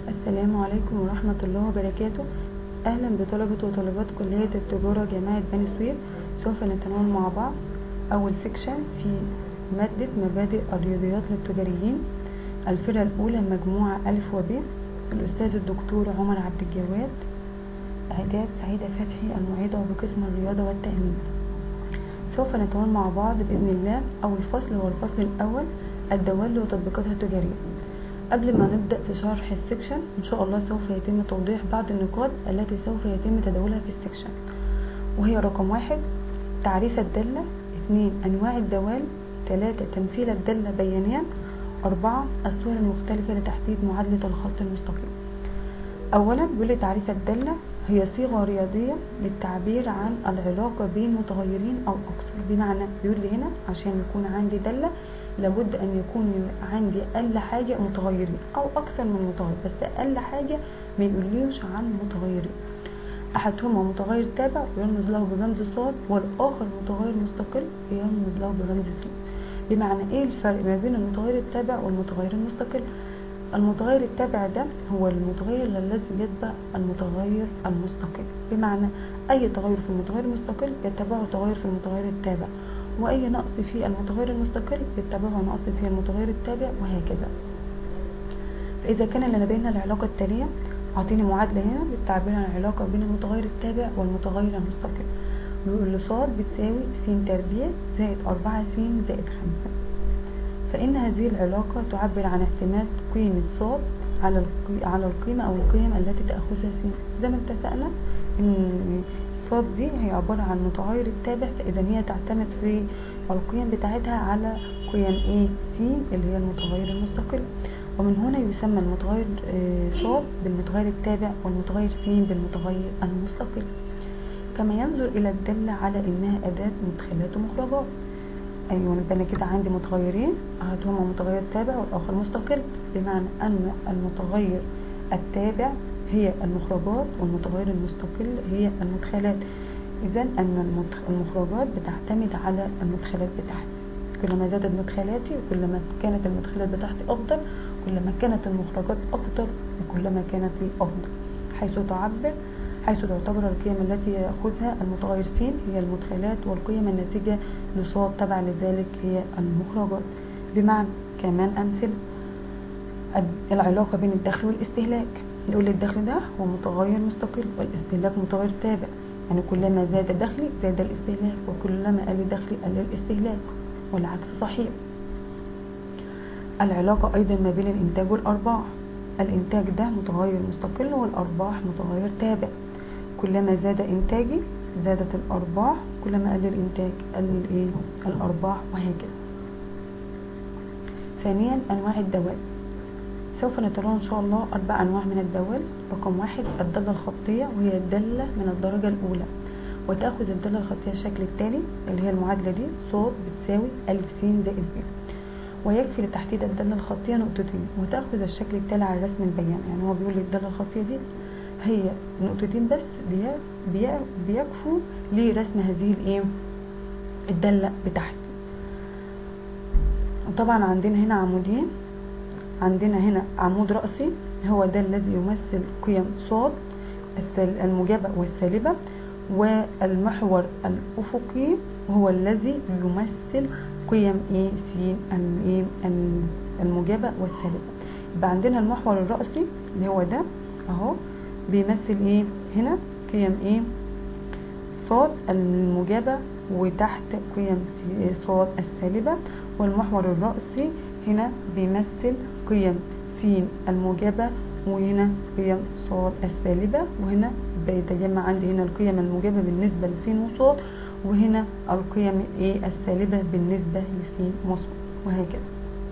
السلام عليكم ورحمة الله وبركاته أهلا بطلبة وطالبات كلية التجارة جامعة بني سويف سوف نتناول مع بعض أول سيكشن في مادة مبادئ الرياضيات للتجاريين الفرقة الأولى مجموعة ألف وب الأستاذ الدكتور عمر عبد الجواد إعداد سعيدة فتحي المعيدة بقسم الرياضة والتأمين سوف نتناول مع بعض بإذن الله أول فصل هو الفصل الأول الدوال وتطبيقاتها التجارية قبل ما نبدأ في شرح السكشن إن شاء الله سوف يتم توضيح بعض النقاط التي سوف يتم تداولها في السكشن وهي رقم واحد تعريف الدالة اثنين أنواع الدوال ثلاثة تمثيل الدالة بيانيا أربعة الصور المختلفة لتحديد معادلة الخط المستقيم أولا بيقول لي تعريف الدالة هي صيغة رياضية للتعبير عن العلاقة بين متغيرين أو أكثر بمعنى بيقول لي هنا عشان يكون عندي دالة لابد ان يكون عندي اقل حاجه متغيرين او اكثر من متغير بس اقل حاجه ما يقوليش عن متغيرين احدهما متغير تابع يرمز له برمز صاد والاخر متغير مستقل يرمز له برمز س بمعنى ايه الفرق ما بين المتغير التابع والمتغير المستقل المتغير التابع ده هو المتغير الذي يتبع المتغير المستقل بمعنى اي تغير في المتغير المستقل يتبعه تغير في المتغير التابع واي نقص في المتغير المستقل يتبعه نقص في المتغير التابع وهكذا فاذا كان لنا بين العلاقه التاليه اعطيني معادله هنا للتعبير عن العلاقه بين المتغير التابع والمتغير المستقل بيقول لي ص بتساوي س تربيع زائد أربعة س زائد خمسة فإن هذه العلاقة تعبر عن اعتماد قيمة ص على على القيمة أو القيم التي تأخذها س زي ما اتفقنا إن الصاد دي هي عبارة عن متغير التابع فإذا هي تعتمد في القيم بتاعتها على قيم A C اللي هي المتغير المستقل ومن هنا يسمى المتغير صاد بالمتغير التابع والمتغير س بالمتغير المستقل كما ينظر إلى الدالة على إنها أداة مدخلات ومخرجات أيوة يبقى أنا كده عندي متغيرين أحدهما متغير تابع والآخر مستقل بمعنى أن المتغير التابع هي المخرجات والمتغير المستقل هي المدخلات اذا ان المخرجات بتعتمد على المدخلات بتاعتي كلما زادت مدخلاتي وكلما كانت المدخلات بتاعتي افضل كلما كانت المخرجات اكتر وكلما كانت افضل حيث تعبر حيث تعتبر القيم التي ياخذها المتغير س هي المدخلات والقيم الناتجه لصاد تبع لذلك هي المخرجات بمعنى كمان امثله العلاقه بين الدخل والاستهلاك نقول الدخل ده هو متغير مستقل والاستهلاك متغير تابع يعني كلما زاد دخلي زاد الاستهلاك وكلما قل دخلي قل الاستهلاك والعكس صحيح العلاقة أيضا ما بين الإنتاج والأرباح الإنتاج ده متغير مستقل والأرباح متغير تابع كلما زاد إنتاجي زادت الأرباح كلما قل الإنتاج قل الإيه الأرباح وهكذا ثانيا أنواع الدوال سوف نتناول إن شاء الله أربع أنواع من الدوال رقم واحد الدالة الخطية وهي الدالة من الدرجة الأولى وتأخذ الدالة الخطية الشكل التالي اللي هي المعادلة دي صاد بتساوي ألف س زائد ب ويكفي لتحديد الدالة الخطية نقطتين وتأخذ الشكل التالي على الرسم البيان يعني هو بيقول لي الدالة الخطية دي هي نقطتين بس بي بي بيكفوا لرسم هذه الايه الدالة بتاعتي وطبعا عندنا هنا عمودين عندنا هنا عمود رأسي هو ده الذي يمثل قيم صاد الموجبة والسالبة والمحور الأفقي هو الذي يمثل قيم ايه س الموجبة والسالبة يبقى عندنا المحور الرأسي اللي هو ده اهو بيمثل ايه هنا قيم ايه صاد الموجبة وتحت قيم صاد السالبة والمحور الرأسي هنا بيمثل قيم س الموجبة وهنا قيم صاد السالبة وهنا بيتجمع عندي هنا القيم الموجبة بالنسبة لس وصاد وهنا القيم ايه السالبة بالنسبة لس وصاد وهكذا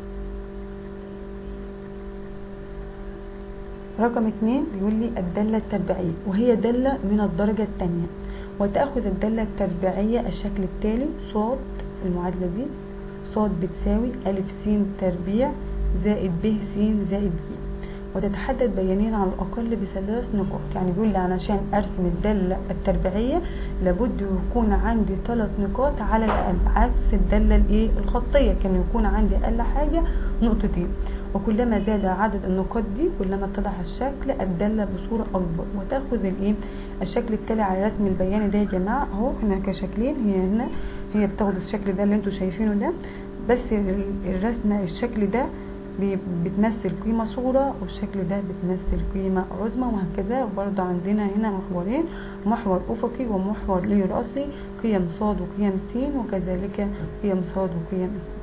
رقم اتنين بيقول لي الدالة التربيعية وهي دالة من الدرجة الثانية وتأخذ الدالة التربيعية الشكل التالي صاد المعادلة دي صاد بتساوي ألف س تربيع زائد ب س زائد ج وتتحدد بيانيا على الأقل بثلاث نقاط يعني بيقول لي علشان أرسم الدالة التربيعية لابد يكون عندي ثلاث نقاط على الأقل عكس الدالة الإيه الخطية كان يكون عندي أقل حاجة نقطتين وكلما زاد عدد النقاط دي كلما اتضح الشكل الدالة بصورة أكبر وتاخد الايه الشكل التالي على الرسم البياني ده يا جماعة اهو هنا كشكلين هي هنا هي بتاخد الشكل ده اللي انتوا شايفينه ده بس الرسمة الشكل ده بتمثل قيمة صغرى والشكل ده بتمثل قيمة عظمى وهكذا وبرضه عندنا هنا محورين محور أفقي ومحور لي رأسي قيم صاد وقيم س وكذلك قيم صاد وقيم س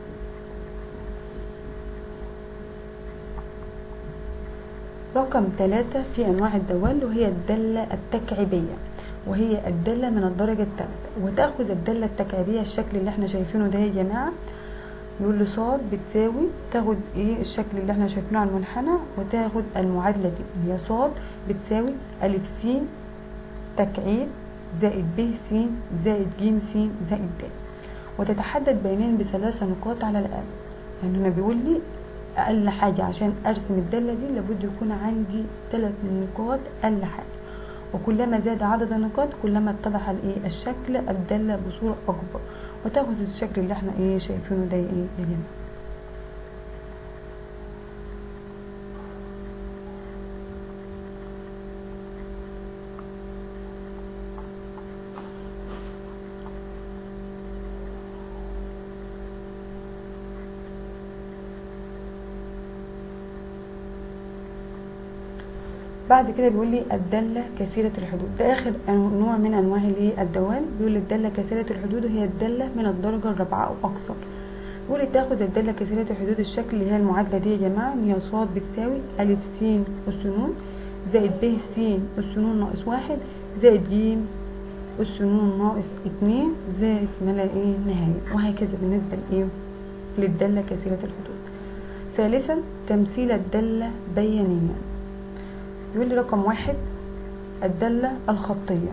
رقم ثلاثة في أنواع الدوال وهي الدالة التكعيبية وهي الدالة من الدرجة الثالثة وتأخذ الدالة التكعيبية الشكل اللي احنا شايفينه ده يا جماعة يقول لي صاد بتساوي تاخد ايه الشكل اللي احنا شايفينه على المنحنى وتاخد المعادلة دي هي صاد بتساوي ألف س تكعيب زائد ب س زائد ج س زائد د وتتحدد بينين بثلاثة نقاط على الأقل يعني هنا بيقول لي أقل حاجة عشان أرسم الدالة دي لابد يكون عندي ثلاث نقاط أقل حاجة وكلما زاد عدد النقاط كلما اتضح الايه الشكل الدالة بصورة أكبر وتاخد الشكل اللي احنا ايه شايفينه ده ايه يا جماعة بعد كده بيقول لي الدالة كثيرة الحدود ده آخر نوع من أنواع الايه الدوال بيقول لي الدالة كثيرة الحدود وهي الدالة من الدرجة الرابعة أو أكثر بيقول لي تاخذ الدالة كثيرة الحدود الشكل اللي هي المعادلة دي يا جماعة إن هي صاد بتساوي ألف س أس ن زائد ب س أس ن ناقص واحد زائد ج أس ن ناقص اتنين زائد ما لا إيه نهاية وهكذا بالنسبة لإيه للدالة كثيرة الحدود ثالثا تمثيل الدالة بيانيا يقول لي رقم واحد الدالة الخطية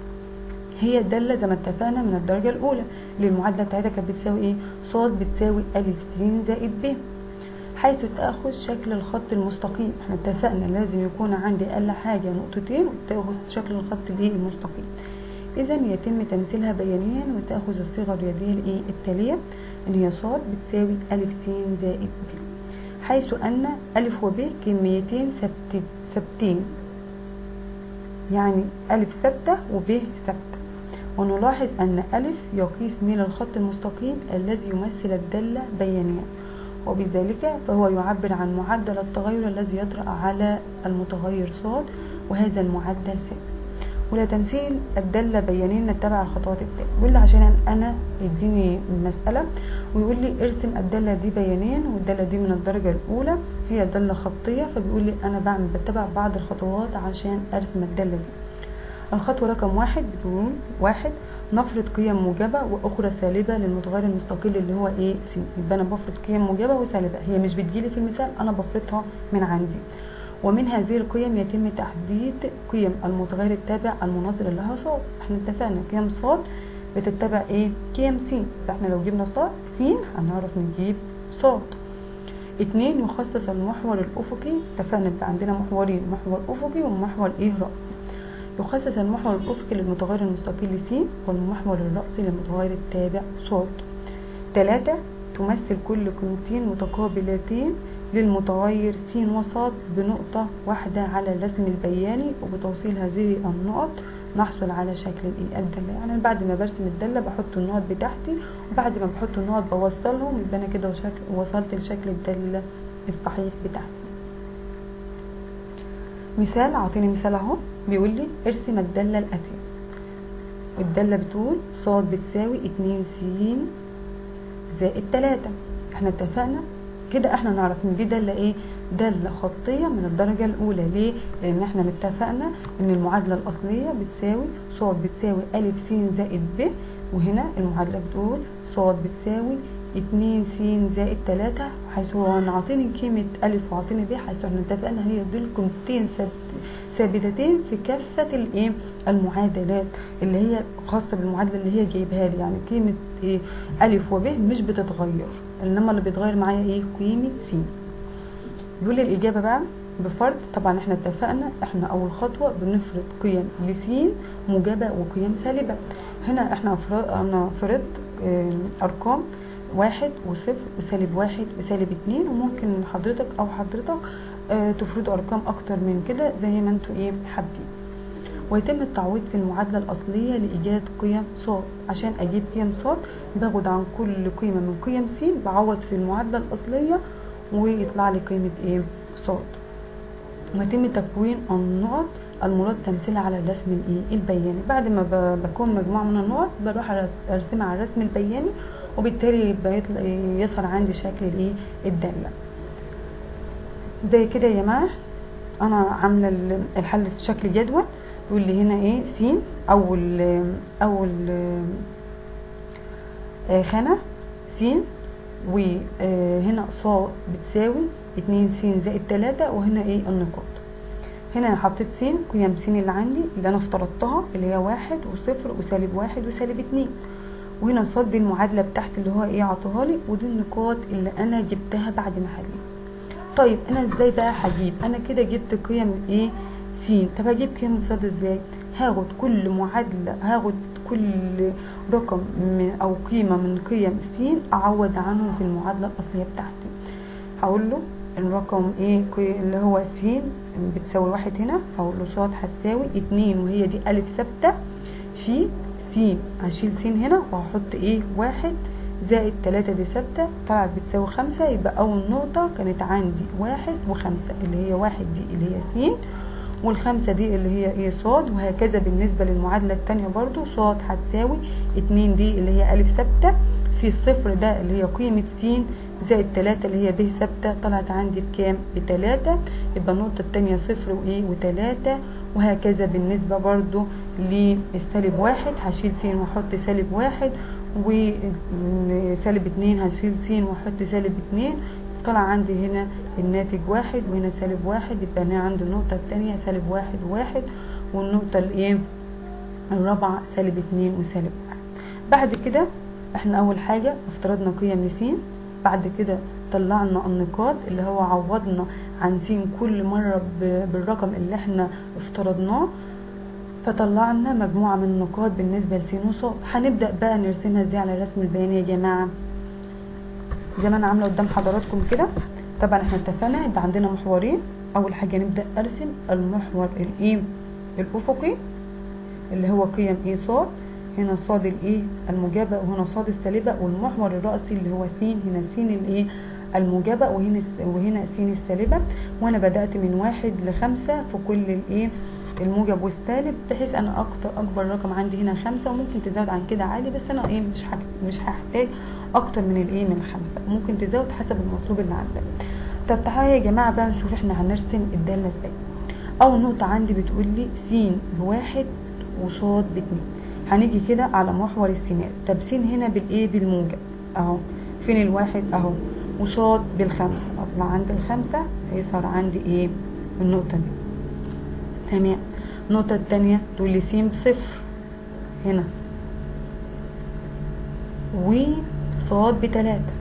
هي الدالة زي ما اتفقنا من الدرجة الأولى اللي المعادلة بتاعتها كانت بتساوي ايه؟ صاد بتساوي ألف س زائد ب حيث تأخذ شكل الخط المستقيم احنا اتفقنا لازم يكون عندي أقل حاجة نقطتين وتأخذ شكل الخط الايه المستقيم إذا يتم تمثيلها بيانيا وتأخذ الصيغة الرياضية الايه التالية إن هي صاد بتساوي ألف س زائد ب حيث أن ألف وب كميتين ثابتين ثابتين يعني ألف ثابتة وب ثابتة ونلاحظ أن ألف يقيس ميل الخط المستقيم الذي يمثل الدالة بيانيا وبذلك فهو يعبر عن معدل التغير الذي يطرأ على المتغير صاد وهذا المعدل ثابت ولا تمثيل الدالة بيانيا نتبع الخطوات التالية بيقول لي عشان أنا يديني مسألة ويقول لي ارسم الدالة دي بيانيا والدالة دي من الدرجة الأولى هي دالة خطية فبيقول لي أنا بعمل بتبع بعض الخطوات عشان أرسم الدالة دي الخطوة رقم واحد بتقول واحد نفرض قيم موجبة وأخرى سالبة للمتغير المستقل اللي هو ايه س يبقى أنا بفرض قيم موجبة وسالبة هي مش بتجيلي في المثال أنا بفرضها من عندي ومن هذه القيم يتم تحديد قيم المتغير التابع المناظر لها صاد احنا اتفقنا قيم صاد بتتبع ايه قيم س فاحنا لو جبنا صاد س هنعرف نجيب صاد اتنين يخصص المحور الافقي اتفقنا يبقى عندنا محورين محور افقي ومحور ايه رأسي يخصص المحور الافقي للمتغير المستقل س والمحور الرأسي للمتغير التابع صاد تلاتة تمثل كل قيمتين متقابلتين للمتغير س وصاد بنقطة واحدة على الرسم البياني وبتوصيل هذه النقط نحصل على شكل الايه الدالة يعني بعد ما برسم الدالة بحط النقط بتاعتي وبعد ما بحط النقط بوصلهم يبقى انا كده وصلت لشكل الدالة الصحيح بتاعتي مثال اعطيني مثال اهو بيقول لي ارسم الدالة الاتية الدالة بتقول صاد بتساوي اتنين س زائد تلاتة احنا اتفقنا كده احنا نعرف ان دي دالة ايه دالة خطية من الدرجة الأولى ليه؟ لأن احنا متفقنا إن المعادلة الأصلية بتساوي صاد بتساوي ألف س زائد ب وهنا المعادلة بتقول صاد بتساوي اتنين س زائد تلاتة حيث هو عاطيني قيمة ألف وعاطيني ب حيث احنا اتفقنا هي دول قيمتين ثابتتين في كافة الايه المعادلات اللي هي خاصة بالمعادلة اللي هي جايبها لي يعني قيمة ايه ألف وب مش بتتغير إنما اللي بيتغير معايا ايه قيمة س بيقول لي الإجابة بقى بفرض طبعا احنا اتفقنا احنا أول خطوة بنفرض قيم لس موجبة وقيم سالبة هنا احنا انا فرضت اه أرقام واحد وصفر وسالب واحد وسالب اتنين وممكن حضرتك او حضرتك آه تفرضوا ارقام اكتر من كده زي ما انتوا ايه حابين ويتم التعويض في المعادلة الأصلية لإيجاد قيم ص عشان أجيب قيم ص باخد عن كل قيمة من قيم س بعوض في المعادلة الأصلية ويطلع لي قيمة إيه ص ويتم تكوين النقط المراد تمثيلها على الرسم الايه البياني بعد ما بكون مجموعة من النقط بروح ارسمها على الرسم البياني وبالتالي بيطلع يظهر عندي شكل الايه الدالة زي كده يا جماعة انا عاملة الحل في شكل جدول يقول لي هنا ايه س اول اول آه خانة س وهنا ص بتساوي اتنين س زائد تلاتة وهنا ايه النقاط هنا انا حطيت س قيم س اللي عندي اللي انا افترضتها اللي هي واحد وصفر وسالب واحد وسالب اتنين وهنا ص دي المعادلة بتاعتي اللي هو ايه عطوها لي ودي النقاط اللي انا جبتها بعد ما حليت طيب انا ازاي بقى هجيب انا كده جبت قيم ايه س طب هجيب قيم ص ازاي هاخد كل معادلة هاخد كل رقم من او قيمة من قيم س اعوض عنه في المعادلة الاصلية بتاعتي هقول له الرقم ايه اللي هو س بتساوي واحد هنا هقول له ص هتساوي اتنين وهي دي الف ثابتة في س هشيل س هنا وهحط ايه واحد زائد تلاتة دي ثابتة طلعت بتساوي خمسة يبقى أول نقطة كانت عندي واحد وخمسة اللي هي واحد دي اللي هي س والخمسة دي اللي هي ايه صاد وهكذا بالنسبة للمعادلة التانية برضو صاد هتساوي اتنين دي اللي هي ألف ثابتة في الصفر ده اللي هي قيمة س زائد تلاتة اللي هي ب ثابتة طلعت عندي بكام بتلاتة يبقى النقطة التانية صفر وايه وتلاتة وهكذا بالنسبة برضو للسالب واحد هشيل س واحط سالب واحد وسالب اتنين هشيل س واحط سالب اتنين طلع عندي هنا الناتج واحد وهنا سالب واحد يبقى هنا عندي النقطة التانية سالب واحد واحد والنقطة الايه الرابعة سالب اتنين وسالب واحد بعد كده احنا اول حاجة افترضنا قيم س بعد كده طلعنا النقاط اللي هو عوضنا عن س كل مرة بالرقم اللي احنا افترضناه فطلعنا مجموعة من النقاط بالنسبة لس وص هنبدأ بقى نرسمها ازاي على الرسم البياني يا جماعة زي ما انا عاملة قدام حضراتكم كده طبعا احنا اتفقنا يبقى عندنا محورين اول حاجة نبدأ ارسم المحور الايه الافقي اللي هو قيم ايه ص هنا صاد الايه الموجبة وهنا صاد السالبة والمحور الرأسي اللي هو س هنا س الايه الموجبة وهنا وهنا س السالبة وانا بدأت من واحد لخمسة في كل الايه الموجب والسالب بحيث انا اكتر اكبر رقم عندي هنا خمسة وممكن تزود عن كده عادي بس انا ايه مش مش هحتاج اكتر من الايه من خمسة ممكن تزود حسب المطلوب اللي عندك طب تعالى يا جماعة بقى نشوف احنا هنرسم الدالة ازاي اول نقطة عندي بتقول لي س بواحد وصاد باتنين هنيجي كده على محور السينات طب س هنا بالايه بالموجب اهو فين الواحد اهو وصاد بالخمسة اطلع عند الخمسة هيظهر عندي ايه النقطة دي تمام النقطة التانية تقول لي س بصفر هنا وصاد بتلاتة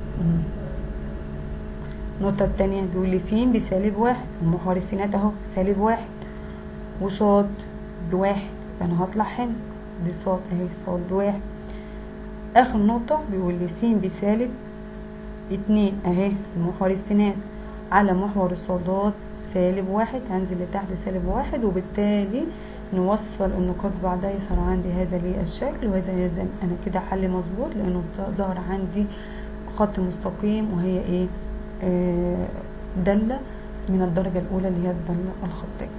النقطة التانية بيقول لي س بسالب واحد ومحور السينات اهو سالب واحد وصاد بواحد فانا هطلع هنا دي صاد اهي صاد بواحد اخر نقطة بيقول لي س بسالب اتنين اهي محور السينات على محور الصادات سالب واحد هنزل لتحت سالب واحد وبالتالي نوصل النقاط بعضها يظهر عندي هذا ليه الشكل وهذا يلزم انا كده حل مظبوط لانه ظهر عندي خط مستقيم وهي ايه آه دالة من الدرجة الاولى اللي هي الدالة الخطية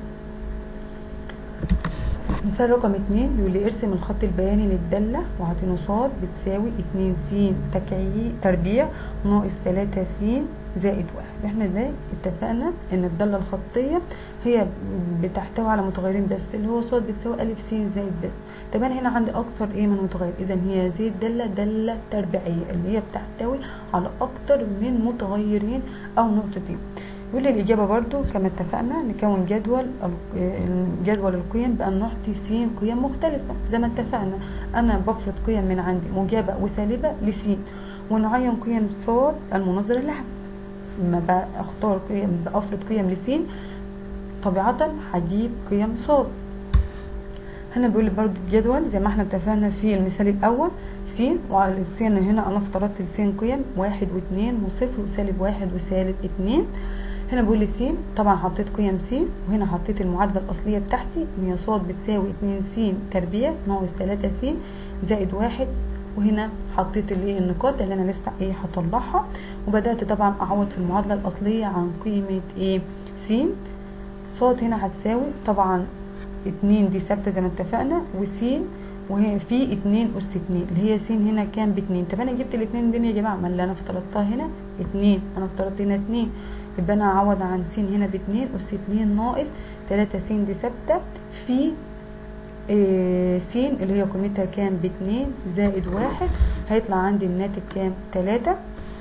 مثال رقم اتنين بيقول لي ارسم الخط البياني للدالة وهاتينه صاد بتساوي اتنين س تكعي تربيع ناقص تلاتة س زائد واحد احنا ازاي اتفقنا ان الدالة الخطية هي بتحتوي على متغيرين بس اللي هو صاد بتساوي الف س زائد ب طب انا هنا عندي اكتر ايه من متغير اذا هي زي الدالة دالة تربيعية اللي هي بتحتوي على اكتر من متغيرين او نقطتين يقول لي الإجابة برضو كما اتفقنا نكون جدول جدول القيم بأن نعطي س قيم مختلفة زي ما اتفقنا أنا بفرض قيم من عندي موجبة وسالبة لس ونعين قيم ص المناظرة لها لما بختار قيم بأفرض قيم لس طبيعة هجيب قيم ص هنا بيقول لي برضو الجدول زي ما احنا اتفقنا في المثال الأول س وعلى السين هنا انا افترضت السين قيم واحد واتنين وصفر وسالب واحد وسالب اتنين هنا بقول لي س طبعا حطيت قيم س وهنا حطيت المعادله الاصليه بتاعتي ان هي ص بتساوي 2 س تربيع ناقص 3 س زائد واحد وهنا حطيت الايه النقاط اللي انا لسه ايه هطلعها وبدات طبعا اعوض في المعادله الاصليه عن قيمه ايه س ص هنا هتساوي طبعا اتنين دي ثابته زي ما اتفقنا وس وهي في اتنين اس اتنين اللي هي س هنا كام باتنين طب انا جبت الاتنين دول يا جماعه ما اللي انا افترضتها هنا اتنين انا افترضت هنا اتنين يبقى انا هعوض عن س هنا باتنين اس اتنين ناقص تلاتة س دي ثابته في إيه س اللي هي قيمتها كام باتنين زائد واحد هيطلع عندي الناتج كام تلاتة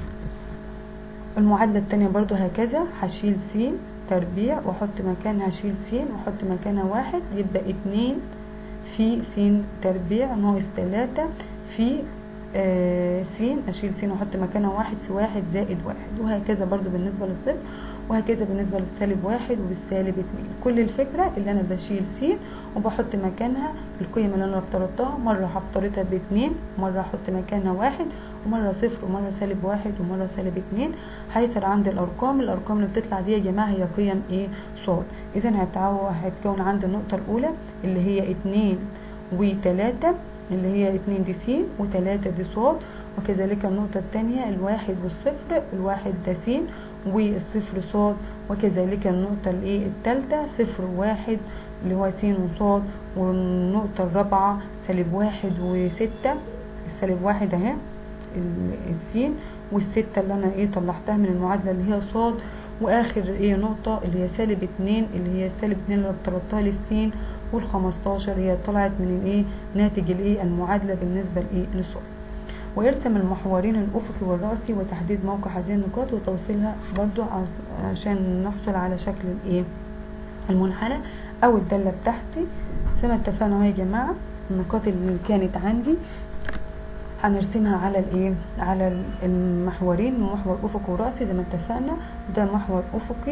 المعادلة التانية برضو هكذا هشيل س تربيع واحط مكانها هشيل س واحط مكانها واحد يبقى اتنين في س تربيع ناقص تلاتة في آه س اشيل س واحط مكانها واحد في واحد زائد واحد وهكذا برضو بالنسبة للصفر وهكذا بالنسبة للسالب واحد وبالسالب اتنين كل الفكرة اللي انا بشيل س وبحط مكانها القيم اللي انا افترضتها مرة هفترضها باتنين مرة احط مكانها واحد ومرة صفر ومرة سالب واحد ومرة سالب اتنين هيصل عندي الارقام الارقام اللي بتطلع دي يا جماعة هي قيم ايه صاد اذا هتكون عندي النقطة الاولى اللي هي اتنين وتلاتة اللي هي اتنين دي س وتلاتة دي صاد وكذلك النقطة التانية الواحد والصفر الواحد ده س والصفر صاد وكذلك النقطة الايه التالتة صفر وواحد اللي هو س وصاد والنقطة الرابعة سالب واحد وستة السالب واحد اهي السين والستة اللي انا ايه طلعتها من المعادلة اللي هي صاد واخر ايه نقطة اللي هي سالب اتنين اللي هي سالب اتنين اللي افترضتها للسين والخمستاشر هي طلعت من الايه ناتج الايه المعادلة بالنسبة لايه لصاد ويرسم المحورين الافقي والرأسي وتحديد موقع هذه النقاط وتوصيلها برضو عشان نحصل على شكل الايه المنحنى او الدالة بتاعتي زي ما اتفقنا يا جماعة النقاط اللي كانت عندي هنرسمها على الايه على المحورين محور افقي ورأسي زي ما اتفقنا ده محور افقي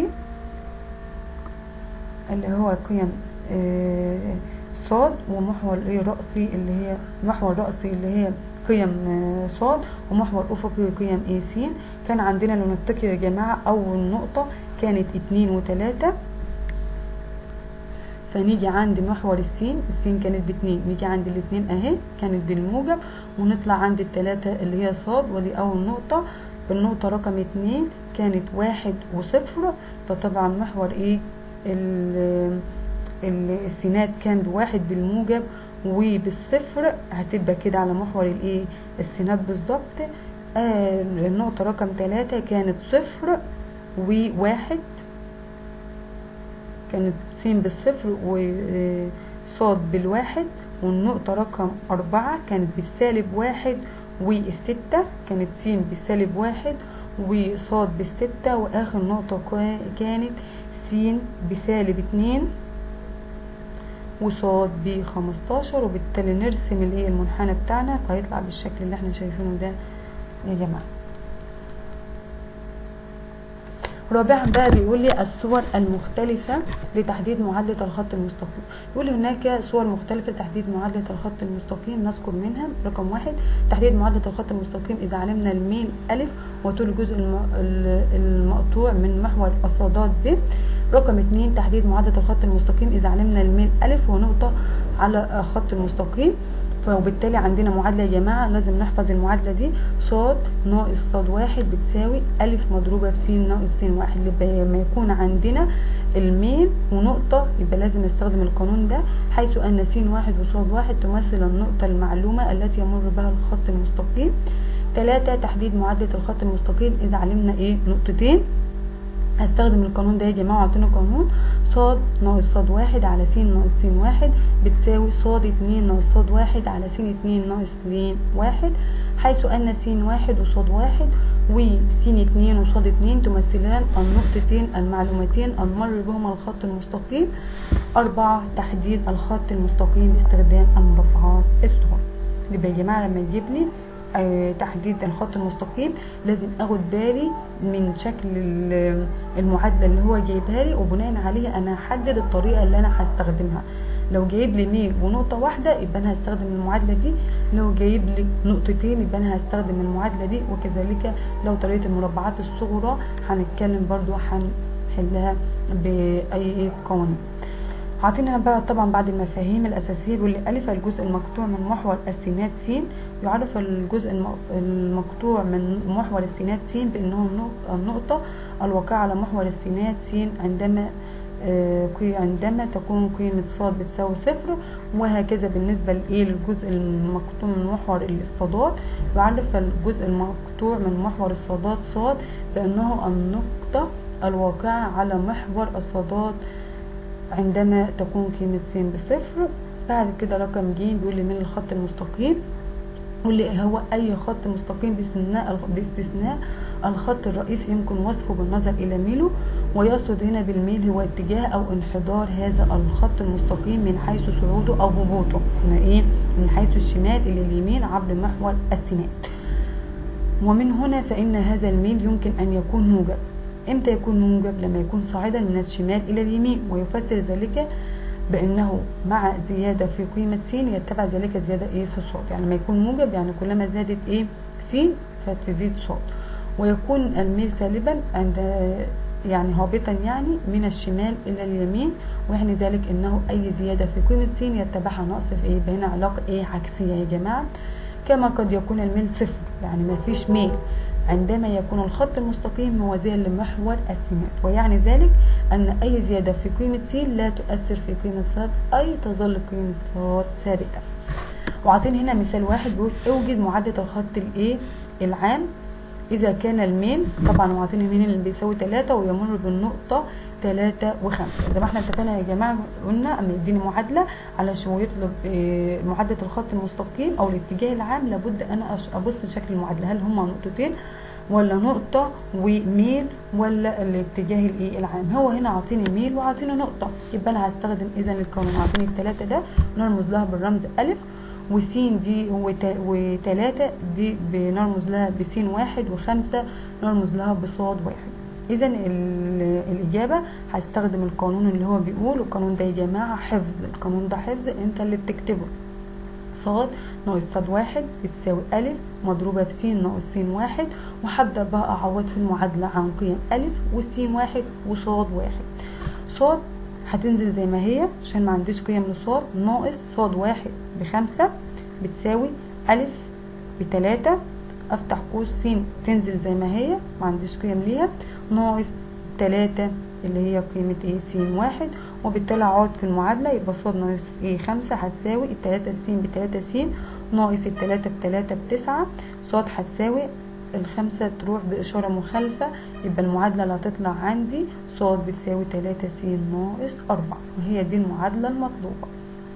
اللي هو قيم آه صاد ومحور ايه رأسي اللي هي محور رأسي اللي هي قيم آه صاد ومحور افقي قيم ايه س كان عندنا لو نفتكر يا جماعة اول نقطة كانت اتنين وتلاتة فنيجي عند محور السين السين كانت باتنين نيجي عند الاتنين اهي كانت بالموجب ونطلع عند التلاتة اللي هي صاد ودي اول نقطة النقطة رقم اتنين كانت واحد وصفر فطبعا محور ايه السينات كان بواحد بالموجب وبالصفر هتبقى كده على محور الايه السينات بالظبط آه النقطة رقم تلاتة كانت صفر وواحد كانت س بالصفر وصاد بالواحد والنقطة رقم أربعة كانت بالسالب واحد والستة كانت س بالسالب واحد وصاد بالستة وآخر نقطة كانت س بسالب اتنين وصاد بخمستاشر وبالتالي نرسم الايه المنحنى بتاعنا فهيطلع بالشكل اللي احنا شايفينه ده يا جماعه رابعا بقى بيقول لي الصور المختلفة لتحديد معادلة الخط المستقيم يقول هناك صور مختلفة لتحديد معادلة الخط المستقيم نذكر منها رقم واحد تحديد معادلة الخط المستقيم إذا علمنا الميل ألف وطول الجزء المقطوع من محور الصادات ب رقم اتنين تحديد معادلة الخط المستقيم إذا علمنا الميل ألف ونقطة على خط المستقيم وبالتالي عندنا معادلة يا جماعة لازم نحفظ المعادلة دي صاد ناقص صاد واحد بتساوي ألف مضروبة في س ناقص س واحد لما يكون عندنا الميل ونقطة يبقى لازم نستخدم القانون ده حيث أن س واحد وصاد واحد تمثل النقطة المعلومة التي يمر بها الخط المستقيم ثلاثة تحديد معادلة الخط المستقيم إذا علمنا إيه نقطتين هستخدم القانون ده يا جماعة وعطينا قانون صاد ناقص صاد واحد على س ناقص س واحد بتساوي صاد اتنين ناقص صاد واحد على س اتنين ناقص اتنين واحد حيث أن س واحد وصاد واحد وس اتنين وصاد اتنين تمثلان النقطتين المعلومتين المر بهما الخط المستقيم أربعة تحديد الخط المستقيم باستخدام المربعات الصغرى يبقى يا جماعة لما يجيب لي تحديد الخط المستقيم لازم اخد بالي من شكل المعادله اللي هو جايبها لي وبناء عليه انا هحدد الطريقه اللي انا هستخدمها لو جايب لي ميل ونقطة واحدة يبقى أنا هستخدم المعادلة دي لو جايب لي نقطتين يبقى أنا هستخدم المعادلة دي وكذلك لو طريقة المربعات الصغرى هنتكلم برضو هنحلها بأي قوانين عاطينا بقى طبعا بعد المفاهيم الأساسية بيقول لي ألف الجزء المقطوع من محور السينات س يعرف الجزء المقطوع من محور السينات س بأنه النقطة الواقعة على محور السينات س عندما عندما تكون قيمة ص بتساوي صفر وهكذا بالنسبة للجزء المقطوع من محور الصادات يعرف الجزء المقطوع من محور الصادات ص بأنه النقطة الواقعة على محور الصادات عندما تكون قيمة س بصفر بعد كده رقم ج بيقول لي من الخط المستقيم واللي هو أي خط مستقيم باستثناء باستثناء الخط الرئيسي يمكن وصفه بالنظر إلى ميله ويقصد هنا بالميل هو اتجاه أو انحدار هذا الخط المستقيم من حيث صعوده أو هبوطه هنا إيه من حيث الشمال إلى اليمين عبر محور السينات ومن هنا فإن هذا الميل يمكن أن يكون موجب امتى يكون موجب لما يكون صاعدا من الشمال الى اليمين ويفسر ذلك بانه مع زياده في قيمه س يتبع ذلك زياده ايه في الصوت يعني لما يكون موجب يعني كلما زادت ايه س فتزيد صوت ويكون الميل سالبا عند يعني هابطا يعني من الشمال الى اليمين ويعني ذلك انه اي زياده في قيمه س يتبعها نقص في ايه بين علاقه ايه عكسيه يا جماعه كما قد يكون الميل صفر يعني ما فيش ميل عندما يكون الخط المستقيم موازيا لمحور السينات ويعني ذلك أن أي زيادة في قيمة س لا تؤثر في قيمة ص أي تظل قيمة ص ثابتة وعاطين هنا مثال واحد بيقول اوجد معادلة الخط الايه العام إذا كان الميل طبعا وعاطين هنا اللي بيساوي 3 ويمر بالنقطة 3 و5 زي ما احنا اتفقنا يا جماعة قلنا أما يديني معادلة علشان يطلب معادلة الخط المستقيم أو الاتجاه العام لابد أنا أبص لشكل المعادلة هل هما نقطتين ولا نقطة وميل ولا الاتجاه الايه العام هو هنا عاطيني ميل وعاطيني نقطة يبقى انا هستخدم اذا القانون عاطيني التلاتة ده نرمز لها بالرمز الف وسين دي وتلاتة دي بنرمز لها بسين واحد وخمسة نرمز لها بصاد واحد اذا الاجابة هستخدم القانون اللي هو بيقول القانون ده يا جماعة حفظ القانون ده حفظ انت اللي بتكتبه صاد ناقص صاد واحد بتساوي ألف مضروبة في س ناقص س واحد وهبدأ بقى أعوض في المعادلة عن قيم ألف وس واحد وصاد واحد صاد هتنزل زي ما هي عشان ما عنديش قيم لصاد ناقص صاد واحد بخمسة بتساوي ألف بتلاتة أفتح قوس س تنزل زي ما هي ما عنديش قيم ليها ناقص تلاتة اللي هي قيمة ايه س واحد وبالتالي اقعد في المعادلة يبقى صاد ناقص ايه خمسة هتساوي التلاتة س بتلاتة س ناقص التلاتة بتلاتة بتسعة صاد هتساوي الخمسة تروح بإشارة مخالفة يبقى المعادلة اللي هتطلع عندي صاد بتساوي تلاتة س ناقص أربعة وهي دي المعادلة المطلوبة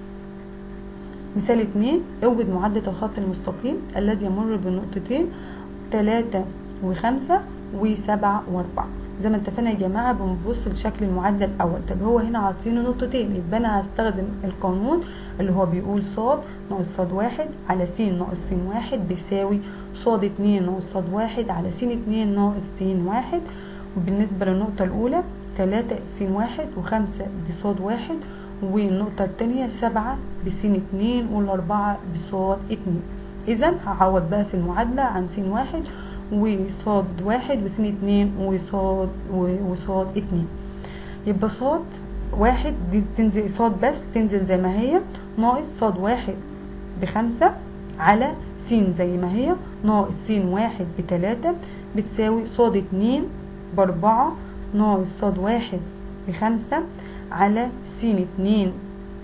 مثال اتنين اوجد معادلة الخط المستقيم الذي يمر بنقطتين تلاتة وخمسة وسبعة وأربعة زي ما اتفقنا يا جماعه بنبص لشكل المعادله الاول طب هو هنا عاطيني نقطتين يبقى انا هستخدم القانون اللي هو بيقول صاد ناقص صاد واحد على س ناقص س واحد بيساوي صاد اتنين ناقص صاد واحد على س اتنين ناقص س واحد وبالنسبه للنقطه الاولى تلاتة س واحد وخمسة دي صاد واحد والنقطة التانية سبعة بس اتنين والأربعة بصاد اتنين إذا هعوض بقى في المعادلة عن س واحد وصاد واحد وسين اتنين وصاد وصاد اتنين يبقى صاد واحد دي تنزل صاد بس تنزل زي ما هي ناقص صاد واحد بخمسة على س زي ما هي ناقص س واحد بتلاتة بتساوي صاد اتنين بأربعة ناقص صاد واحد بخمسة على س اتنين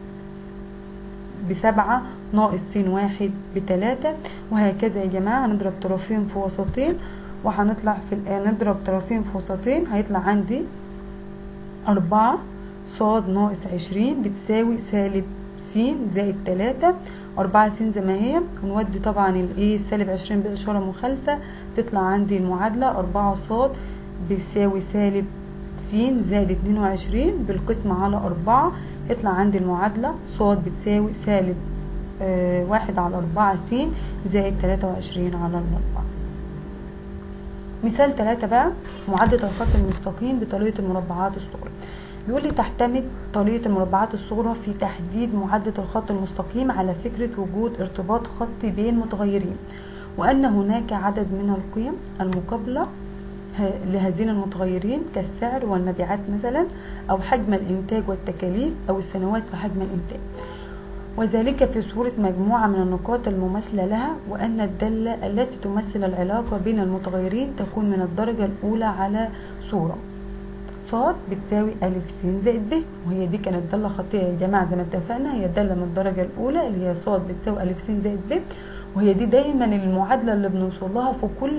بسبعة ناقص س واحد بتلاتة وهكذا يا جماعة هنضرب طرفين في وسطين وهنطلع في نضرب طرفين في وسطين هيطلع عندي أربعة صاد ناقص عشرين بتساوي سالب س زائد تلاتة أربعة س زي ما هي ونودي طبعا الايه السالب عشرين بإشارة مخالفة تطلع عندي المعادلة أربعة صاد بيساوي سالب س زائد اتنين وعشرين بالقسمة على أربعة يطلع عندي المعادلة صاد بتساوي سالب آه واحد على أربعة س زائد تلاتة وعشرين على الأربعة مثال تلاتة بقى معادلة الخط المستقيم بطريقة المربعات الصغرى بيقول لي تعتمد طريقة المربعات الصغرى في تحديد معدة الخط المستقيم على فكرة وجود ارتباط خطي بين متغيرين وأن هناك عدد من القيم المقابلة لهذين المتغيرين كالسعر والمبيعات مثلا أو حجم الإنتاج والتكاليف أو السنوات في حجم الإنتاج وذلك في صورة مجموعة من النقاط المماثلة لها وأن الدالة التي تمثل العلاقة بين المتغيرين تكون من الدرجة الأولى على صورة صاد بتساوي ألف س زائد ب وهي دي كانت دالة خطية يا جماعة زي ما اتفقنا هي الدالة من الدرجة الأولى اللي هي صاد بتساوي ألف س زائد ب وهي دي دايما المعادلة اللي بنوصل لها في كل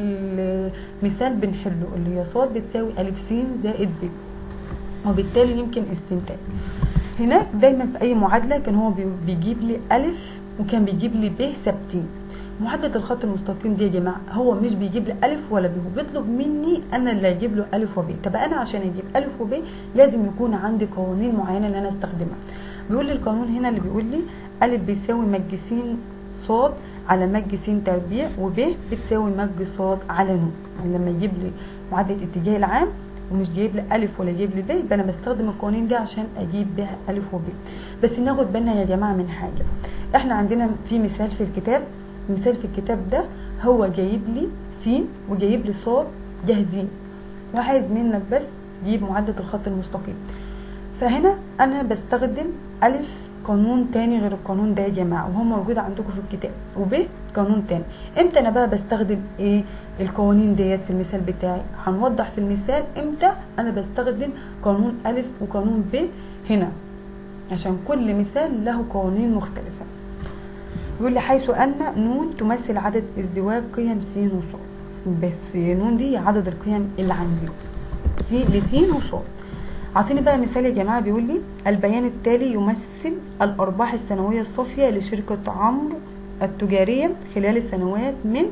مثال بنحله اللي هي صاد بتساوي ألف س زائد ب وبالتالي يمكن استنتاج هناك دايما في أي معادلة كان هو بيجيب لي ألف وكان بيجيب لي ب ثابتين معادلة الخط المستقيم دي يا جماعة هو مش بيجيب لي ألف ولا ب هو بيطلب مني أنا اللي أجيب له ألف وب طب أنا عشان أجيب ألف وب لازم يكون عندي قوانين معينة اللي أنا أستخدمها بيقول لي القانون هنا اللي بيقول لي ألف بيساوي مج س صاد على مج س تربيع وب بتساوي مج صاد على ن يعني لما يجيب لي معادلة الاتجاه العام ومش جايب لي الف ولا جايب لي ب يبقى انا بستخدم القوانين دي عشان اجيب بها الف وب بس ناخد بالنا يا جماعه من حاجه احنا عندنا في مثال في الكتاب مثال في الكتاب ده هو جايب لي س وجايب لي ص جاهزين وعايز منك بس تجيب معادله الخط المستقيم فهنا انا بستخدم الف قانون تاني غير القانون ده يا جماعه وهو موجود عندكم في الكتاب وب قانون تاني امتى انا بقى بستخدم ايه القوانين ديت في المثال بتاعي هنوضح في المثال امتى انا بستخدم قانون الف وقانون ب هنا عشان كل مثال له قوانين مختلفه يقول لي حيث ان نون تمثل عدد ازدواج قيم س وص بس نون دي عدد القيم اللي عندي س لس وص اعطيني بقى مثال يا جماعه بيقول لي البيان التالي يمثل الارباح السنويه الصافيه لشركه عمرو التجاريه خلال السنوات من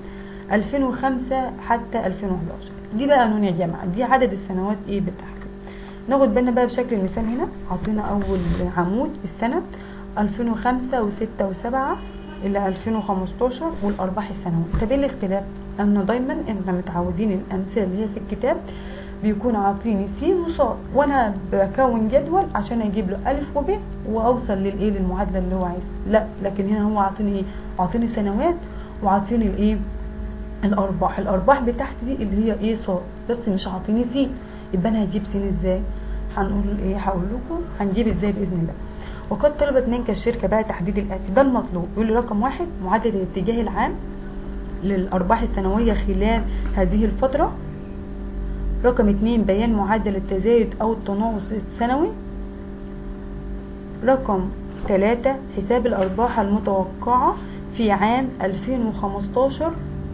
2005 حتى 2011 دي بقى نون يا جماعه دي عدد السنوات ايه بتاعته ناخد بالنا بقى بشكل المثال هنا عطينا اول عمود السنه 2005 و6 و7 الى 2015 والارباح السنويه طب ايه الاختلاف ان دايما احنا متعودين الامثله اللي هي في الكتاب بيكون عاطيني س وص وانا بكون جدول عشان اجيب له الف وب واوصل للايه للمعادله اللي هو عايزها لا لكن هنا هو عاطيني ايه عاطيني سنوات وعاطيني الايه الارباح الارباح بتاعتي دي اللي هي ايه ص بس مش عاطيني س يبقى انا هجيب س ازاي هنقول ايه هقول لكم هنجيب ازاي باذن الله وقد طلبت منك الشركه بقى تحديد الاتي ده المطلوب يقول لي رقم واحد معدل الاتجاه العام للارباح السنويه خلال هذه الفتره رقم اتنين بيان معدل التزايد او التناقص السنوي رقم ثلاثة حساب الأرباح المتوقعة في عام 2015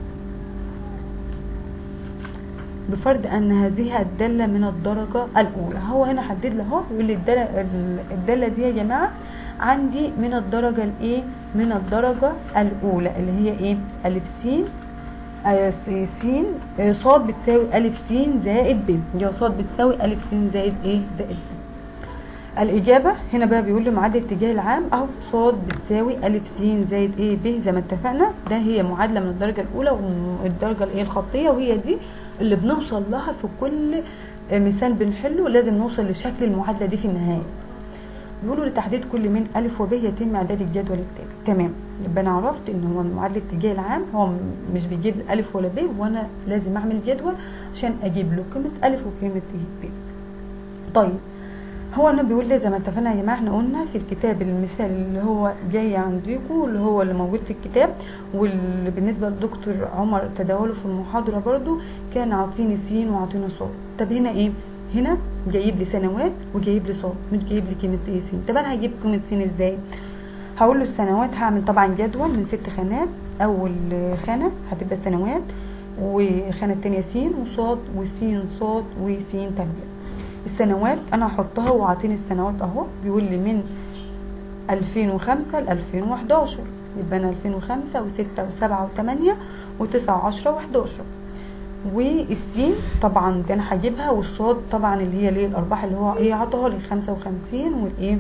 بفرض أن هذه الدالة من الدرجة الأولى هو هنا حدد لي اهو يقول لي الدالة, الدالة دي يا جماعة عندي من الدرجة الإيه من الدرجة الأولى اللي هي إيه ألف س س ص بتساوي ألف س زائد ب هي ص بتساوي ألف س زائد إيه زائد ب الإجابة هنا بقى بيقول لي معادلة الاتجاه العام أهو ص بتساوي ألف س زائد إيه ب زي ما اتفقنا ده هي معادلة من الدرجة الأولى والدرجة الإيه الخطية وهي دي اللي بنوصل لها في كل مثال بنحله لازم نوصل لشكل المعادلة دي في النهاية بيقولوا لتحديد كل من ألف وب يتم إعداد الجدول التالي تمام يبقى أنا عرفت إن هو معادلة الاتجاه العام هو مش بيجيب ألف ولا ب وأنا لازم أعمل جدول عشان أجيب له قيمة ألف وقيمة ب طيب هو انا بيقول لي زي ما اتفقنا يا جماعه احنا قلنا في الكتاب المثال اللي هو جاي عندكم اللي هو اللي موجود في الكتاب واللي بالنسبه للدكتور عمر تداوله في المحاضره برضو كان عاطيني س وعاطيني ص طب هنا ايه هنا جايب لي سنوات وجايب لي ص مش جايب لي قيمه ايه س طب انا هجيب قيمه س ازاي هقول له السنوات هعمل طبعا جدول من ست خانات اول خانه هتبقى سنوات وخانه التانية س وصاد وس ص وس تربيع السنوات انا هحطها وعاطيني السنوات اهو بيقول لي من 2005 ل 2011 يبقى انا 2005 و6 و7 و8 و9 و10 و11 والسين طبعا دي انا هجيبها والصاد طبعا اللي هي ليه الارباح اللي هو ايه عطاها لي 55 والايه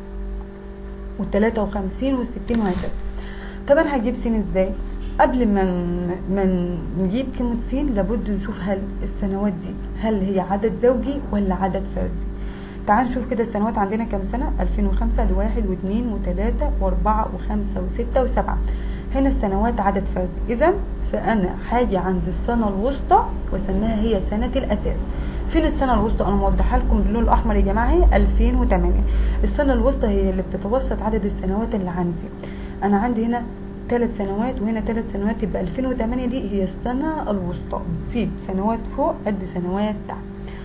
وال53 وال60 وهكذا طب انا هجيب س ازاي قبل ما ما نجيب كلمة س لابد نشوف هل السنوات دي هل هي عدد زوجي ولا عدد فردي تعال نشوف كده السنوات عندنا كام سنة 2005 دي واحد واثنين وثلاثة واربعة وخمسة وستة وسبعة هنا السنوات عدد فردي اذا فانا هاجي عند السنة الوسطى واسميها هي سنة الاساس فين السنة الوسطى انا موضحها لكم باللون الاحمر يا جماعة هي 2008 السنة الوسطى هي اللي بتتوسط عدد السنوات اللي عندي انا عندي هنا ثلاث سنوات وهنا ثلاث سنوات يبقى 2008 دي هي السنة الوسطى بتسيب سنوات فوق قد سنوات تحت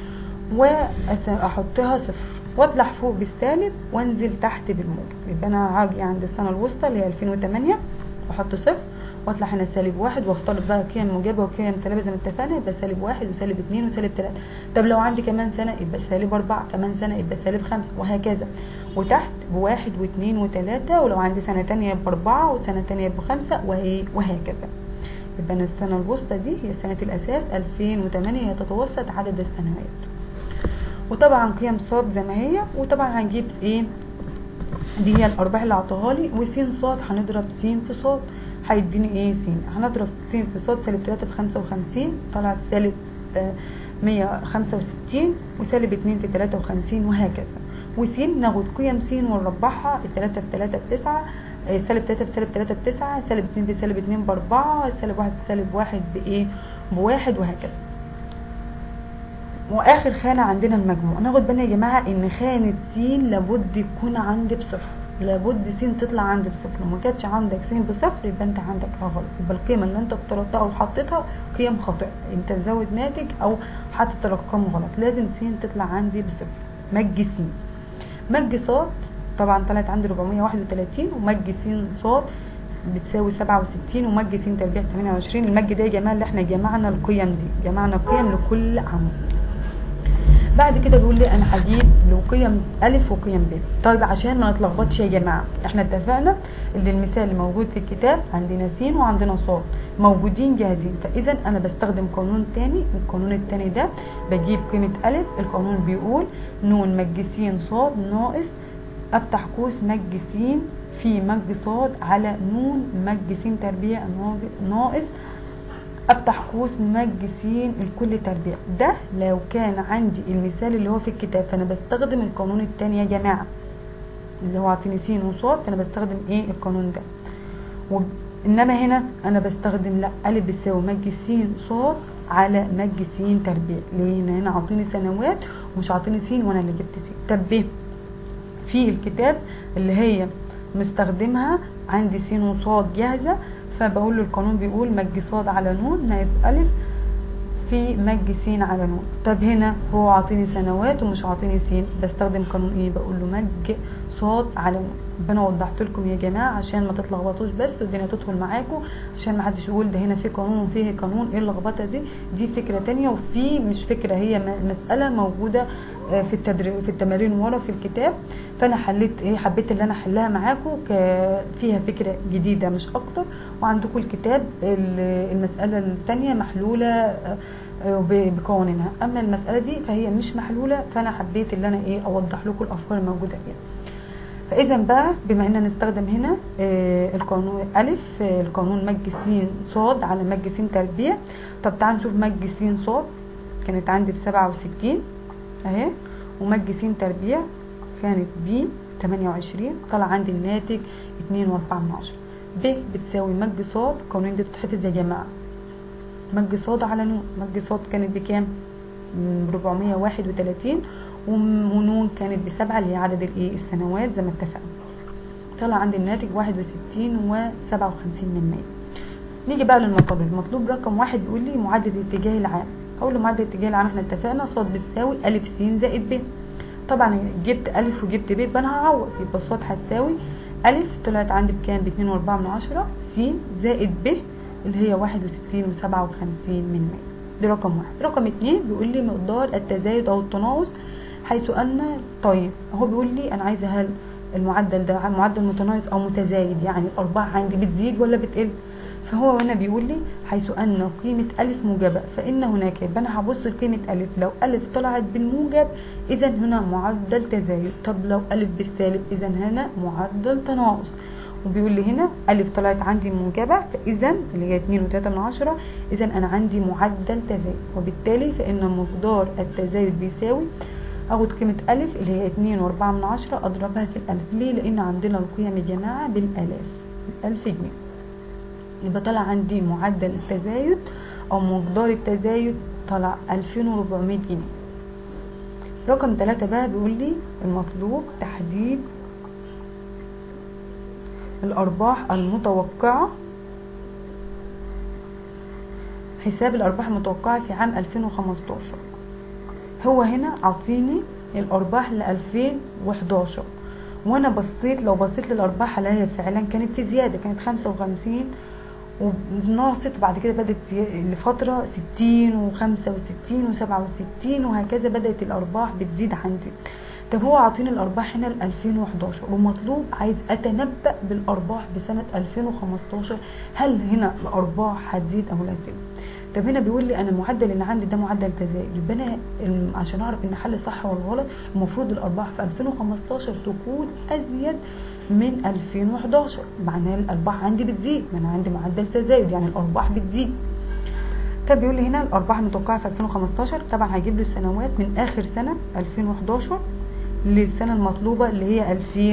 واحطها صفر واطلع فوق بالسالب وانزل تحت بالموجب يبقى انا هاجي عند السنة الوسطى اللي هي 2008 واحط صفر واطلع هنا سالب واحد وافترض بقى قيم موجبه وقيم سالبه زي ما اتفقنا يبقى سالب واحد وسالب اتنين وسالب تلاته طب لو عندي كمان سنه يبقى سالب اربعه كمان سنه يبقى سالب خمسه وهكذا وتحت بواحد واثنين وثلاثه ولو عندي سنه تانية باربعه وسنه تانية بخمسه وهي وهكذا يبقى أنا السنه الوسطى دي هي سنه الاساس 2008 هي تتوسط عدد السنوات وطبعا قيم صاد زي ما هي وطبعا هنجيب ايه دي هي الارباح اللي عطاها لي وسين صاد هنضرب س في صاد هيديني ايه س هنضرب س في صاد سالب 3 في 55 طلعت سالب آه 165 وسالب 2 في 53 وهكذا وس ناخد قيم س ونربعها التلاتة في 3 في 9 آه سالب 3 في سالب 3 في 9 سالب 2 في سالب 2 ب 4 سالب 1 في سالب 1 بايه بواحد وهكذا واخر خانه عندنا المجموع ناخد بالنا يا جماعه ان خانه س لابد يكون عندي بصفر لابد س تطلع عندي بصفر لو ما كانتش عندك س بصفر يبقى انت عندك غلط يبقى القيمه اللي انت افترضتها او حطيتها قيم خاطئه انت مزود ناتج او حاطط الارقام غلط لازم س تطلع عندي بصفر مج س مج ص طبعا طلعت عندي 431 ومج س ص بتساوي 67 ومج س تربيع 28 المج ده يا جماعه اللي احنا جمعنا القيم دي جمعنا قيم لكل عمود بعد كده بيقول لي انا هجيب له قيم الف وقيم ب طيب عشان ما نتلخبطش يا جماعه احنا اتفقنا ان المثال اللي موجود في الكتاب عندنا س وعندنا ص موجودين جاهزين فاذا انا بستخدم قانون تاني القانون التاني ده بجيب قيمه الف القانون بيقول ن مج س ص ناقص افتح قوس مج س في مج ص على ن مج س تربيع ناقص افتح قوس مج س الكل تربيع ده لو كان عندي المثال اللي هو في الكتاب فانا بستخدم القانون التاني يا جماعه اللي هو عطيني س وصاد فانا بستخدم ايه القانون ده و... انما هنا انا بستخدم لا ا بتساوي مج س صاد على مج س تربيع لان هنا عاطيني سنوات ومش عاطيني س وانا اللي جبت س طب ب في الكتاب اللي هي مستخدمها عندي س وصاد جاهزه فبقول له القانون بيقول مج ص على ن ناقص أ في مج س على ن طب هنا هو عاطيني سنوات ومش عاطيني س بستخدم قانون ايه بقول له مج ص على ن انا وضحت لكم يا جماعه عشان ما تتلخبطوش بس والدنيا تدخل معاكم عشان ما حدش يقول ده هنا في قانون وفيه قانون ايه اللخبطه دي دي فكره تانية وفي مش فكره هي مساله موجوده في التدريب في التمارين ورا في الكتاب فانا حليت ايه حبيت اللي انا احلها معاكم فيها فكره جديده مش اكتر وعندكم الكتاب المساله الثانيه محلوله بقوانينها اما المساله دي فهي مش محلوله فانا حبيت اللي انا ايه اوضح لكم الافكار الموجوده فيها فاذا بقى بما ان نستخدم هنا آه القانون الف آه القانون مج س صاد على مج س تربيع طب تعالوا نشوف مج س صاد كانت عندي ب 67 اهي ومج س تربيع كانت ب 28 طلع عندي الناتج 2.4 من عشرة ب بتساوي مج ص القوانين دي بتتحفظ يا جماعه مج ص على ن مج ص كانت بكام؟ ب 431 ونون كانت بسبعة اللي هي عدد الايه السنوات زي ما اتفقنا طلع عندي الناتج 61 و 57 من 100 نيجي بقى للمطلوب المطلوب رقم واحد بيقول لي معدل الاتجاه العام اول معدل الاتجاه العام احنا اتفقنا ص بتساوي ا س زائد ب طبعا جبت ا وجبت ب يبقى انا هعوض يبقى ص هتساوي ا طلعت عندي بكام ب 2.4 من عشرة س زائد ب اللي هي 61 و 57 من 100 دي رقم واحد رقم اتنين بيقول لي مقدار التزايد او التناقص حيث ان طيب هو بيقول لي انا عايزه هل المعدل ده معدل متناقص او متزايد يعني الارباح عندي بتزيد ولا بتقل فهو هنا بيقول لي حيث ان قيمه الف موجبه فان هناك يبقى انا هبص لقيمه الف لو الف طلعت بالموجب اذا هنا معدل تزايد طب لو الف بالسالب اذا هنا معدل تناقص وبيقول لي هنا الف طلعت عندي موجبه فاذا اللي هي 2 و3 من عشرة اذا انا عندي معدل تزايد وبالتالي فان مقدار التزايد بيساوي اخد قيمة الف اللي هي اتنين واربعة من عشرة اضربها في الالف ليه لان عندنا القيم يا جماعة بالالاف الف جنيه يبقى طلع عندي معدل التزايد او مقدار التزايد طلع الفين وربعمية جنيه رقم ثلاثة بقى بيقول لي المطلوب تحديد الأرباح المتوقعة حساب الأرباح المتوقعة في عام 2015 هو هنا عطيني الأرباح ل 2011 وأنا بصيت لو بصيت للأرباح هلاقيها فعلا كانت في زيادة كانت 55 ونقصت بعد كده بدأت لفترة ستين وخمسة وستين وسبعة وستين وهكذا بدأت الأرباح بتزيد عندي طب هو عاطيني الأرباح هنا ل 2011 ومطلوب عايز أتنبأ بالأرباح بسنة 2015 هل هنا الأرباح هتزيد أو لا تزيد طب هنا بيقول لي انا المعدل اللي عندي ده معدل تزايد يبقى انا عشان اعرف ان حل صح ولا غلط المفروض الارباح في 2015 تكون ازيد من 2011 معناه الارباح عندي بتزيد ما انا عندي معدل تزايد يعني الارباح بتزيد طب بيقول لي هنا الارباح المتوقعه في 2015 طبعا هجيب له السنوات من اخر سنه 2011 للسنة المطلوبة اللي هي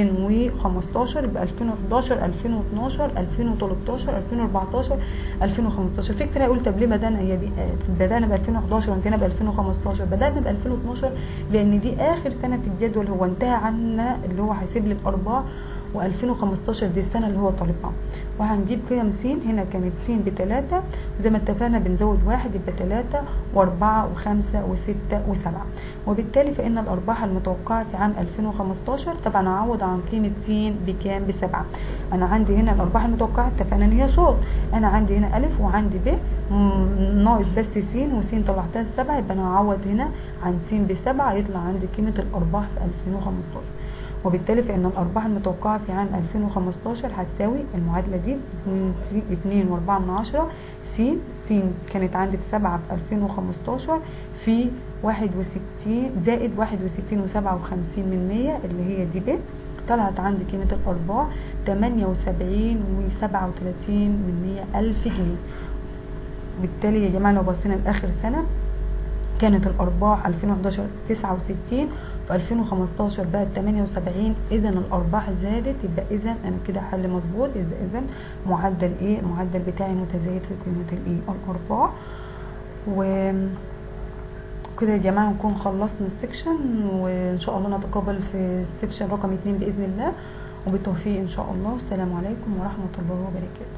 2015 يبقى 2011 2012 2013 2014 2015 في كتير هيقول طب ليه بدأنا هي دي بدأنا ب 2011 وانتهينا ب 2015 بدأنا ب 2012 لأن دي آخر سنة في الجدول هو انتهى عنا اللي هو هيسيب لي الأرباح و2015 دي السنة اللي هو طالبها وهنجيب قيم س هنا كانت س بتلاتة زي ما اتفقنا بنزود واحد يبقى تلاتة واربعة وخمسة وستة وسبعة وبالتالي فإن الأرباح المتوقعة في عام 2015 طبعا أعوض عن قيمة س بكام بسبعة أنا عندي هنا الأرباح المتوقعة اتفقنا إن هي صوت أنا عندي هنا ألف وعندي ب ناقص بس س وس طلعتها السبعة يبقى أنا أعوض هنا عن س بسبعة يطلع عندي قيمة الأرباح في 2015 وبالتالي فإن الأرباح المتوقعة في عام 2015 هتساوي المعادلة دي اتنين واربعة من عشرة س س كانت عندي في سبعة في 2015 في واحد وستين زائد واحد وستين وسبعة وخمسين من مية اللي هي دي ب طلعت عندي قيمة الأرباح تمانية وسبعين وسبعة وتلاتين من مية ألف جنيه بالتالي يا جماعة لو بصينا لآخر سنة كانت الأرباح 2011 69 في 2015 بقت 78 إذا الأرباح زادت يبقى إذا أنا كده حل مظبوط إذا معدل إيه المعدل بتاعي متزايد في قيمة الإيه الأرباح و كده يا جماعة نكون خلصنا السكشن وإن شاء الله نتقابل في السكشن رقم اتنين بإذن الله وبالتوفيق إن شاء الله والسلام عليكم ورحمة الله وبركاته